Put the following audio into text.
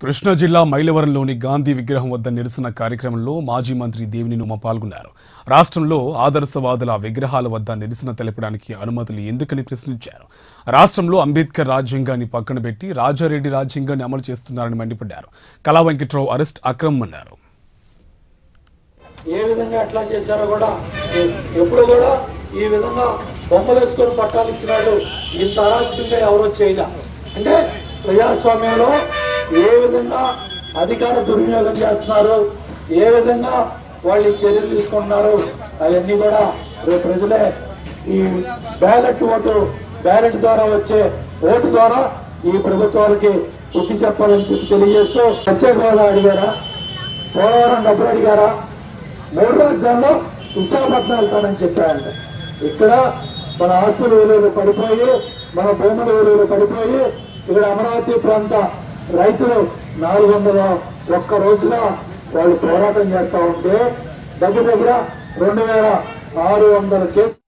కృష్ణా జిల్లా మైలవరంలోని గాంధీ విగ్రహం వద్ద నిరసన కార్యక్రమంలో మాజీ మంత్రి దేవినేని ఉమ పాల్గొన్నారు రాష్ట్రంలో ఆదర్శవాదుల విగ్రహాల వద్ద నిరసన తెలపడానికి అనుమతులు ఎందుకని ప్రశ్నించారు రాష్ట్రంలో అంబేద్కర్ రాజ్యాంగాన్ని పక్కన పెట్టి రాజారెడ్డి రాజ్యాంగాన్ని అమలు చేస్తున్నారని మండిపడ్డారు కళా వెంకట్రావు అరెస్ట్ అక్రమమన్నారు ఏ విధంగా ఎట్లా చేశారో కూడా ఎ- ఎప్పుడు కూడా ఈ విధంగా బొమ్మలు వేసుకొని పట్టాలు ఇచ్చినాడు ఇంత అరాచకంగా ఎవరో చేయలే అంటే ప్రజాస్వామ్యంలో ఏ విధంగా అధికార దుర్వినియోగం చేస్తున్నారు ఏ విధంగా వాళ్ళు ఈ చర్యలు తీసుకుంటున్నారు అవన్నీ కూడా రేపు ప్రజలే ఈ బ్యాలెట్ ఓటు బ్యాలెట్ ద్వారా వచ్చే ఓటు ద్వారా ఈ ప్రభుత్వాలకి బుద్ధి చెప్పాలని చెప్పి తెలియజేస్తూ ప్రత్యేక హోదా అడిగారా పోలవరం డబ్బులు అడిగారా మూడు రాజధానిలో విశాఖపట్నం వెళ్తానని చెప్పారంట ఇక్కడ మన ఆస్తుల విలువలు పడిపోయి మన భూముల విలువలు పడిపోయి ఇక్కడ అమరావతి ప్రాంత రైతులు నాలుగు వందల ఒక్క రోజుగా వాళ్ళు పోరాటం చేస్తూ ఉంటే దగ్గర దగ్గర రెండు వేల ఆరు వందల కేసు